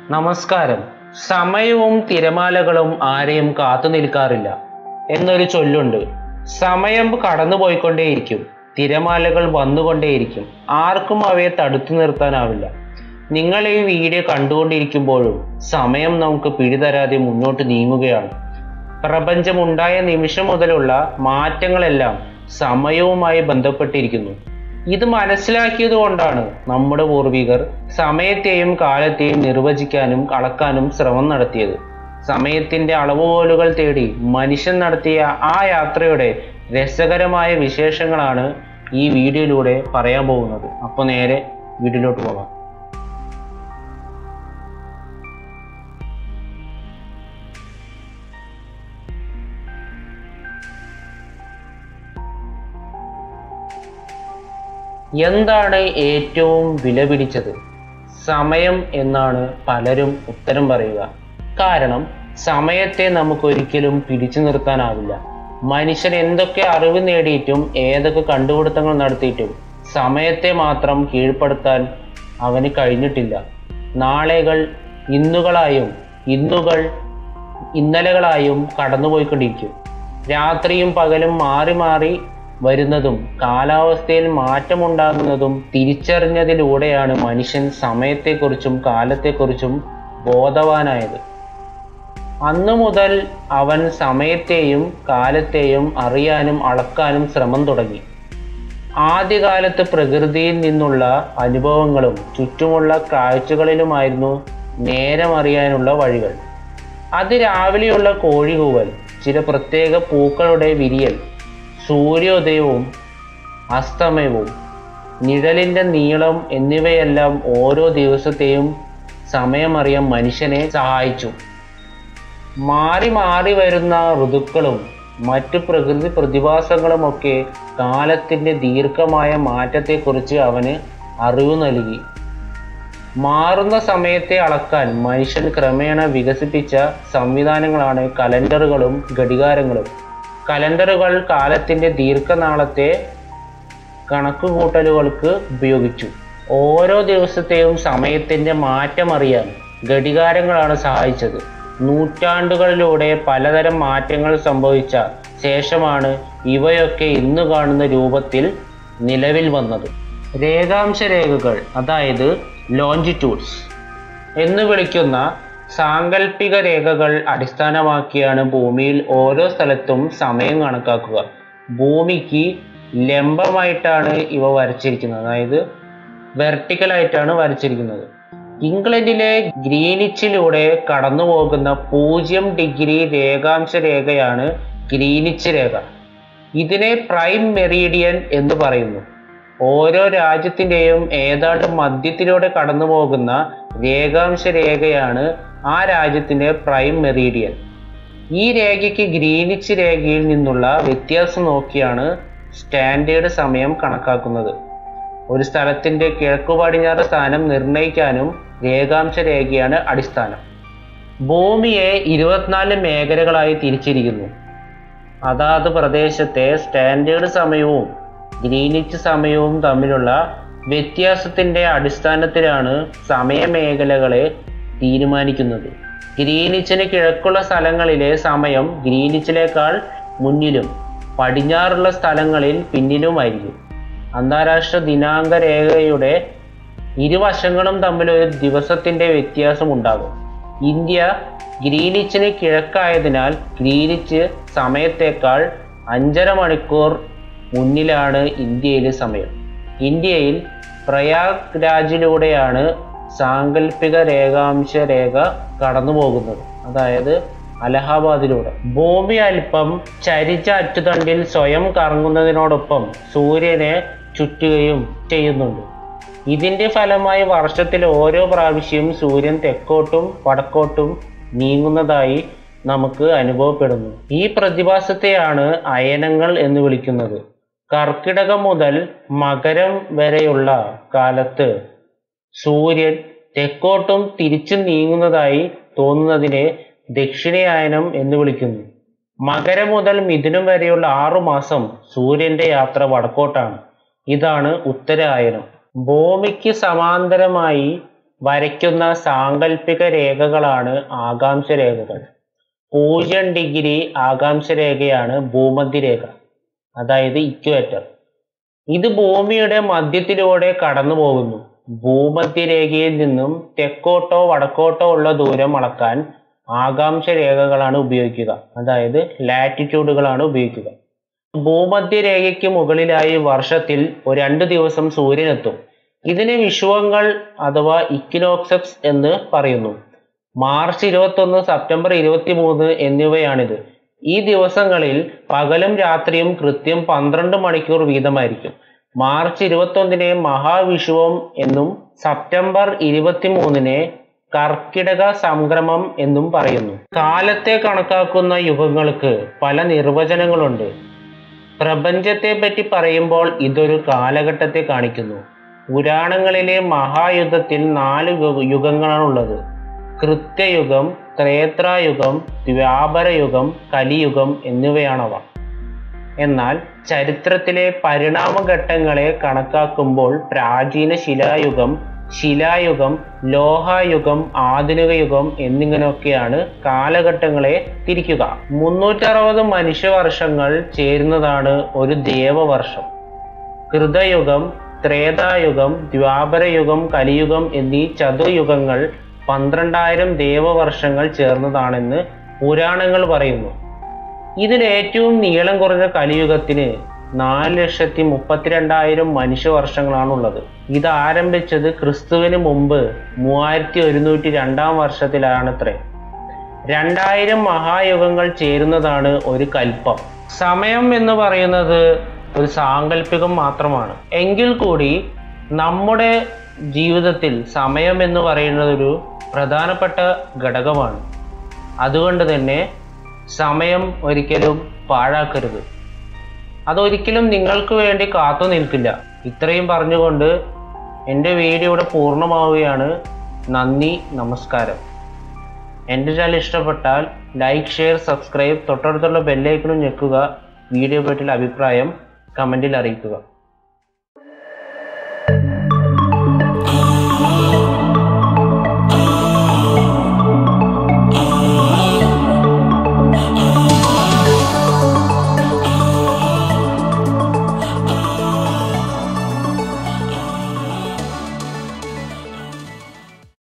നമസ്കാരം സമയവും തിരമാലകളും ആരെയും കാത്തു നിൽക്കാറില്ല എന്നൊരു ചൊല്ലുണ്ട് സമയം കടന്നുപോയിക്കൊണ്ടേയിരിക്കും തിരമാലകൾ വന്നുകൊണ്ടേയിരിക്കും ആർക്കും അവയെ തടുത്തു നിർത്താനാവില്ല നിങ്ങൾ ഈ വീഡിയോ കണ്ടുകൊണ്ടിരിക്കുമ്പോഴും സമയം നമുക്ക് പിടിതരാതെ മുന്നോട്ട് നീങ്ങുകയാണ് പ്രപഞ്ചം ഉണ്ടായ നിമിഷം മുതലുള്ള മാറ്റങ്ങളെല്ലാം സമയവുമായി ബന്ധപ്പെട്ടിരിക്കുന്നു ഇത് മനസ്സിലാക്കിയത് കൊണ്ടാണ് നമ്മുടെ പൂർവികർ സമയത്തെയും കാലത്തെയും നിർവചിക്കാനും അളക്കാനും ശ്രമം നടത്തിയത് സമയത്തിന്റെ അളവുകോലുകൾ തേടി മനുഷ്യൻ നടത്തിയ ആ യാത്രയുടെ രസകരമായ വിശേഷങ്ങളാണ് ഈ വീഡിയോയിലൂടെ പറയാൻ പോകുന്നത് അപ്പോൾ നേരെ വീഡിയോയിലോട്ട് പോകാം എന്താണ് ഏറ്റവും വിലപിടിച്ചത് സമയം എന്നാണ് പലരും ഉത്തരം പറയുക കാരണം സമയത്തെ നമുക്ക് ഒരിക്കലും പിടിച്ചു നിർത്താനാവില്ല മനുഷ്യൻ എന്തൊക്കെ അറിവ് നേടിയിട്ടും ഏതൊക്കെ കണ്ടുപിടുത്തങ്ങൾ നടത്തിയിട്ടും സമയത്തെ മാത്രം കീഴ്പ്പെടുത്താൻ അവന് കഴിഞ്ഞിട്ടില്ല നാളെകൾ ഇന്നുകളായും ഇന്നുകൾ ഇന്നലകളായും കടന്നുപോയിക്കൊണ്ടിരിക്കും രാത്രിയും പകലും മാറി മാറി വരുന്നതും കാലാവസ്ഥയിൽ മാറ്റമുണ്ടാകുന്നതും തിരിച്ചറിഞ്ഞതിലൂടെയാണ് മനുഷ്യൻ സമയത്തെക്കുറിച്ചും കാലത്തെക്കുറിച്ചും ബോധവാനായത് അന്നു മുതൽ അവൻ സമയത്തെയും കാലത്തെയും അറിയാനും അളക്കാനും ശ്രമം തുടങ്ങി ആദ്യകാലത്ത് പ്രകൃതിയിൽ നിന്നുള്ള അനുഭവങ്ങളും ചുറ്റുമുള്ള കാഴ്ചകളിലുമായിരുന്നു നേരം അറിയാനുള്ള വഴികൾ അതിരാവിലെയുള്ള കോഴികൂവൽ ചില പ്രത്യേക പൂക്കളുടെ വിരിയൽ സൂര്യോദയവും അസ്തമയവും നിഴലിൻ്റെ നീളം എന്നിവയെല്ലാം ഓരോ ദിവസത്തെയും സമയമറിയാൻ മനുഷ്യനെ സഹായിച്ചു മാറി മാറി വരുന്ന ഋതുക്കളും മറ്റു പ്രകൃതി പ്രതിഭാസങ്ങളുമൊക്കെ കാലത്തിൻ്റെ ദീർഘമായ മാറ്റത്തെക്കുറിച്ച് അവന് അറിവ് നൽകി മാറുന്ന സമയത്തെ അളക്കാൻ മനുഷ്യൻ ക്രമേണ വികസിപ്പിച്ച സംവിധാനങ്ങളാണ് കലണ്ടറുകളും ഘടികാരങ്ങളും കലണ്ടറുകൾ കാലത്തിൻ്റെ ദീർഘനാളത്തെ കണക്കുകൂട്ടലുകൾക്ക് ഉപയോഗിച്ചു ഓരോ ദിവസത്തെയും സമയത്തിൻ്റെ മാറ്റം അറിയാൻ ഘടികാരങ്ങളാണ് സഹായിച്ചത് നൂറ്റാണ്ടുകളിലൂടെ പലതരം മാറ്റങ്ങൾ സംഭവിച്ച ശേഷമാണ് ഇവയൊക്കെ ഇന്ന് കാണുന്ന രൂപത്തിൽ നിലവിൽ വന്നത് രേഖാംശ രേഖകൾ അതായത് ലോഞ്ചിറ്റ്യൂഡ്സ് എന്ന് വിളിക്കുന്ന സാങ്കല്പിക രേഖകൾ അടിസ്ഥാനമാക്കിയാണ് ഭൂമിയിൽ ഓരോ സ്ഥലത്തും സമയം കണക്കാക്കുക ഭൂമിക്ക് ലംബമായിട്ടാണ് ഇവ വരച്ചിരിക്കുന്നത് അതായത് വെർട്ടിക്കലായിട്ടാണ് വരച്ചിരിക്കുന്നത് ഇംഗ്ലണ്ടിലെ ഗ്രീനിച്ചിലൂടെ കടന്നു പോകുന്ന പൂജ്യം ഡിഗ്രി രേഖാംശ രേഖയാണ് ഗ്രീനിച്ച് രേഖ ഇതിനെ പ്രൈം മെറീഡിയൻ എന്ന് പറയുന്നു ഓരോ രാജ്യത്തിൻ്റെയും ഏതാണ്ട് മധ്യത്തിലൂടെ കടന്നു പോകുന്ന രേഖാംശ രേഖയാണ് ആ രാജ്യത്തിൻ്റെ പ്രൈം മെറീഡിയൻ ഈ രേഖയ്ക്ക് ഗ്രീനിച്ച് രേഖയിൽ നിന്നുള്ള വ്യത്യാസം നോക്കിയാണ് സ്റ്റാൻഡേർഡ് സമയം കണക്കാക്കുന്നത് ഒരു സ്ഥലത്തിൻ്റെ കിഴക്കു പടിഞ്ഞാറ് സ്ഥാനം നിർണ്ണയിക്കാനും രേഖാംശ രേഖയാണ് അടിസ്ഥാനം ഭൂമിയെ ഇരുപത്തിനാല് മേഖലകളായി തിരിച്ചിരിക്കുന്നു അതാത് പ്രദേശത്തെ സ്റ്റാൻഡേർഡ് സമയവും ഗ്രീനിച്ച് സമയവും തമ്മിലുള്ള വ്യത്യാസത്തിൻ്റെ അടിസ്ഥാനത്തിലാണ് സമയമേഖലകളെ തീരുമാനിക്കുന്നത് ഗ്രീനിച്ചിന് കിഴക്കുള്ള സ്ഥലങ്ങളിലെ സമയം ഗ്രീനിച്ചിലേക്കാൾ മുന്നിലും പടിഞ്ഞാറുള്ള സ്ഥലങ്ങളിൽ പിന്നിലുമായിരിക്കും അന്താരാഷ്ട്ര ദിനാങ്ക രേഖയുടെ ഇരുവശങ്ങളും തമ്മിൽ ഒരു ദിവസത്തിൻ്റെ വ്യത്യാസം ഉണ്ടാകും ഇന്ത്യ ഗ്രീനിച്ചിന് കിഴക്കായതിനാൽ ഗ്രീനിച്ച് സമയത്തേക്കാൾ അഞ്ചര മണിക്കൂർ മുന്നിലാണ് ഇന്ത്യയിലെ സമയം ഇന്ത്യയിൽ പ്രയാഗ് രാജിലൂടെയാണ് സാങ്കല്പിക രേഖാംശ രേഖ കടന്നു പോകുന്നത് അതായത് അലഹാബാദിലൂടെ ഭൂമി അല്പം ചരിച്ച അച്ചുതണ്ടിൽ സ്വയം കറങ്ങുന്നതിനോടൊപ്പം സൂര്യനെ ചുറ്റുകയും ചെയ്യുന്നുണ്ട് ഇതിന്റെ ഫലമായി വർഷത്തിൽ ഓരോ പ്രാവശ്യം സൂര്യൻ തെക്കോട്ടും വടക്കോട്ടും നീങ്ങുന്നതായി നമുക്ക് അനുഭവപ്പെടുന്നു ഈ പ്രതിഭാസത്തെയാണ് അയനങ്ങൾ എന്ന് വിളിക്കുന്നത് കർക്കിടകം മുതൽ മകരം വരെയുള്ള കാലത്ത് സൂര്യൻ തെക്കോട്ടും തിരിച്ചു നീങ്ങുന്നതായി തോന്നുന്നതിനെ ദക്ഷിണായനം എന്ന് വിളിക്കുന്നു മകരം മുതൽ മിഥുനം വരെയുള്ള ആറു മാസം സൂര്യന്റെ യാത്ര വടക്കോട്ടാണ് ഇതാണ് ഉത്തരായനം ഭൂമിക്ക് സമാന്തരമായി വരയ്ക്കുന്ന സാങ്കല്പിക രേഖകളാണ് ആകാംക്ഷ രേഖകൾ പൂജ്യം ഡിഗ്രി ആകാംക്ഷ രേഖയാണ് ഭൂമധ്യരേഖ അതായത് ഇക്വേറ്റർ ഇത് ഭൂമിയുടെ മധ്യത്തിലൂടെ കടന്നു പോകുന്നു ഭൂമധ്യരേഖയിൽ നിന്നും തെക്കോട്ടോ വടക്കോട്ടോ ഉള്ള ദൂരം അളക്കാൻ ആകാംക്ഷ രേഖകളാണ് ഉപയോഗിക്കുക അതായത് ലാറ്റിറ്റ്യൂഡുകളാണ് ഉപയോഗിക്കുക ഭൂമധ്യരേഖയ്ക്ക് മുകളിലായി വർഷത്തിൽ ഒരു രണ്ട് ദിവസം സൂര്യനെത്തും ഇതിന് വിഷുവങ്ങൾ അഥവാ ഇക്വിനോക്സസ് എന്ന് പറയുന്നു മാർച്ച് ഇരുപത്തൊന്ന് സെപ്റ്റംബർ ഇരുപത്തി മൂന്ന് എന്നിവയാണിത് ഈ ദിവസങ്ങളിൽ പകലും രാത്രിയും കൃത്യം പന്ത്രണ്ട് മണിക്കൂർ വീതമായിരിക്കും മാർച്ച് ഇരുപത്തൊന്നിനെ മഹാവിഷുവം എന്നും സെപ്റ്റംബർ ഇരുപത്തിമൂന്നിനെ കർക്കിടക സംക്രമം എന്നും പറയുന്നു കാലത്തെ കണക്കാക്കുന്ന യുഗങ്ങൾക്ക് പല നിർവചനങ്ങളുണ്ട് പ്രപഞ്ചത്തെ പറ്റി പറയുമ്പോൾ ഇതൊരു കാലഘട്ടത്തെ കാണിക്കുന്നു പുരാണങ്ങളിലെ മഹായുദ്ധത്തിൽ നാല് യുഗ- യുഗങ്ങളാണുള്ളത് കൃത്യയുഗം ത്രേത്രായുഗം ദ്വാപരയുഗം കലിയുഗം എന്നിവയാണവ എന്നാൽ ചരിത്രത്തിലെ പരിണാമഘട്ടങ്ങളെ കണക്കാക്കുമ്പോൾ പ്രാചീന ശിലായുഗം ശിലായുഗം ലോഹായുഗം ആധുനിക യുഗം എന്നിങ്ങനെയൊക്കെയാണ് കാലഘട്ടങ്ങളെ തിരിക്കുക മുന്നൂറ്ററുപത് മനുഷ്യവർഷങ്ങൾ ചേരുന്നതാണ് ഒരു ദേവവർഷം കൃതയുഗം ത്രേതായുഗം ദ്വാപരയുഗം കലിയുഗം എന്നീ ചതുർയുഗങ്ങൾ പന്ത്രണ്ടായിരം ദേവവർഷങ്ങൾ ചേർന്നതാണെന്ന് പുരാണങ്ങൾ പറയുന്നു ഇതിൽ ഏറ്റവും നീളം കുറഞ്ഞ കലിയുഗത്തിന് നാല് ലക്ഷത്തി മുപ്പത്തിരണ്ടായിരം മനുഷ്യവർഷങ്ങളാണുള്ളത് ഇത് ആരംഭിച്ചത് ക്രിസ്തുവിന് മുമ്പ് മൂവായിരത്തി ഒരുന്നൂറ്റി രണ്ടാം വർഷത്തിലാണത്രേ രണ്ടായിരം മഹായുഗങ്ങൾ ചേരുന്നതാണ് ഒരു കൽപ്പം സമയം എന്ന് പറയുന്നത് ഒരു സാങ്കല്പികം മാത്രമാണ് എങ്കിൽ കൂടി നമ്മുടെ ജീവിതത്തിൽ സമയം എന്ന് പറയുന്നത് ഒരു പ്രധാനപ്പെട്ട ഘടകമാണ് അതുകൊണ്ട് തന്നെ സമയം ഒരിക്കലും പാഴാക്കരുത് അതൊരിക്കലും നിങ്ങൾക്ക് വേണ്ടി കാത്തു നിൽക്കില്ല ഇത്രയും പറഞ്ഞുകൊണ്ട് എൻ്റെ വീഡിയോ ഇവിടെ പൂർണ്ണമാവുകയാണ് നന്ദി നമസ്കാരം എൻ്റെ ചാനൽ ഇഷ്ടപ്പെട്ടാൽ ലൈക്ക് ഷെയർ സബ്സ്ക്രൈബ് തൊട്ടടുത്തുള്ള ബെല്ലൈക്കണും ഞെക്കുക വീഡിയോ പറ്റിയുള്ള അഭിപ്രായം കമൻറ്റിൽ അറിയിക്കുക